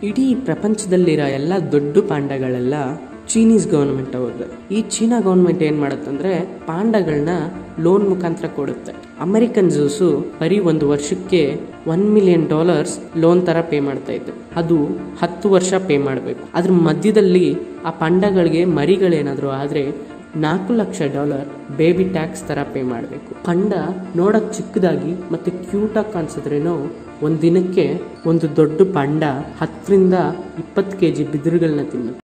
ಇಡೀ ಪ್ರಪಂಚದಲ್ಲಿರೋ ಎಲ್ಲ ದೊಡ್ಡ ಪಾಂಡಗಳೆಲ್ಲ ಚೀನೀಸ್ ಗೌರ್ಮೆಂಟ್ ಅವ್ರದ್ದು ಈ ಚೀನಾ ಗೌರ್ಮೆಂಟ್ ಏನ್ ಮಾಡುತ್ತಂದ್ರೆ ಪಾಂಡಗಳನ್ನ ಲೋನ್ ಮುಖಾಂತರ ಕೊಡುತ್ತೆ ಅಮೆರಿಕನ್ ಝೂಸು ಬರೀ ಒಂದು ವರ್ಷಕ್ಕೆ ಒನ್ ಮಿಲಿಯನ್ ಡಾಲರ್ಸ್ ಲೋನ್ ತರ ಪೇ ಮಾಡ್ತಾ ಇತ್ತು ಅದು ಹತ್ತು ವರ್ಷ ಪೇ ಮಾಡಬೇಕು ಅದ್ರ ಮಧ್ಯದಲ್ಲಿ ಆ ಪಂಡಗಳಿಗೆ ಮರಿಗಳೇನಾದ್ರು ಆದ್ರೆ ನಾಲ್ಕು ಲಕ್ಷ ಡಾಲರ್ ಬೇಬಿ ಟ್ಯಾಕ್ಸ್ ತರ ಪೇ ಮಾಡಬೇಕು ಪಂಡ ನೋಡಕ್ ಚಿಕ್ಕದಾಗಿ ಮತ್ತೆ ಕ್ಯೂಟ್ ಆಗಿ ಕಾಣಿಸಿದ್ರೇನೋ ಒಂದ್ ದಿನಕ್ಕೆ ಒಂದು ದೊಡ್ಡ ಪಂಡ ಹತ್ತರಿಂದ ಇಪ್ಪತ್ತು ಕೆ ಜಿ ಬಿದಿರುಗಳನ್ನ ತಿನ್ನುತ್ತೆ